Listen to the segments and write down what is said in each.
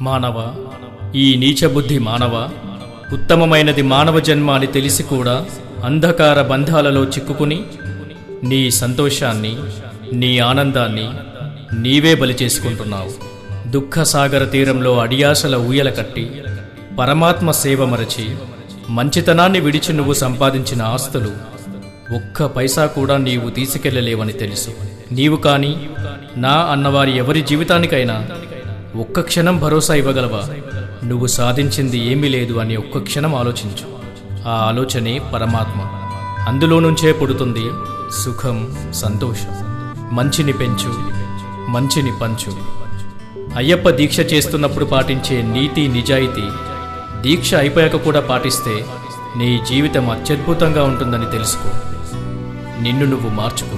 మానవ ఈ నీచబుద్ధి మానవ ఉత్తమమైనది మానవ జన్మ అని తెలిసి కూడా అంధకార బంధాలలో చిక్కుకుని నీ సంతోషాన్ని నీ ఆనందాన్ని నీవే బలి చేసుకుంటున్నావు దుఃఖసాగర తీరంలో అడియాసల ఊయల కట్టి పరమాత్మ సేవ మరచి మంచితనాన్ని విడిచి నువ్వు సంపాదించిన ఆస్తులు ఒక్క పైసా కూడా నీవు తీసుకెళ్లలేవని తెలుసు నీవు కాని నా అన్నవారి ఎవరి జీవితానికైనా ఒక్క క్షణం భరోసా ఇవ్వగలవా నువ్వు సాధించింది ఏమీ లేదు అని ఒక్క క్షణం ఆలోచించు ఆ ఆలోచనే పరమాత్మ అందులో నుంచే పుడుతుంది సుఖం సంతోషం మంచిని పెంచు మంచిని పంచు అయ్యప్ప దీక్ష చేస్తున్నప్పుడు పాటించే నీతి నిజాయితీ దీక్ష అయిపోయాక కూడా పాటిస్తే నీ జీవితం అత్యద్భుతంగా ఉంటుందని తెలుసుకో నిన్ను నువ్వు మార్చుకో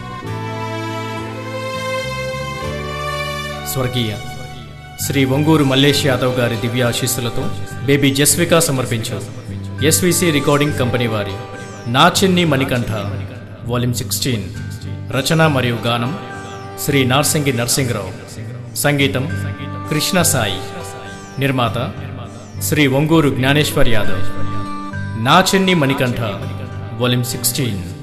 స్వర్గీయ శ్రీ ఒంగూరు మల్లేష్ యాదవ్ గారి దివ్య ఆశీస్సులతో బేబీ జస్విక సమర్పించు ఎస్విసి రికార్డింగ్ కంపెనీ వారి నా చిన్ని మణికంఠ వాల్యూమ్ సిక్స్టీన్ రచన మరియు గానం శ్రీ నార్సింగి నరసింగరావు సంగీతం కృష్ణ సాయి నిర్మాత శ్రీ ఒంగూరు జ్ఞానేశ్వర్ యాదవ్ నా చెన్ని మణికంఠ వాల్యూమ్ సిక్స్టీన్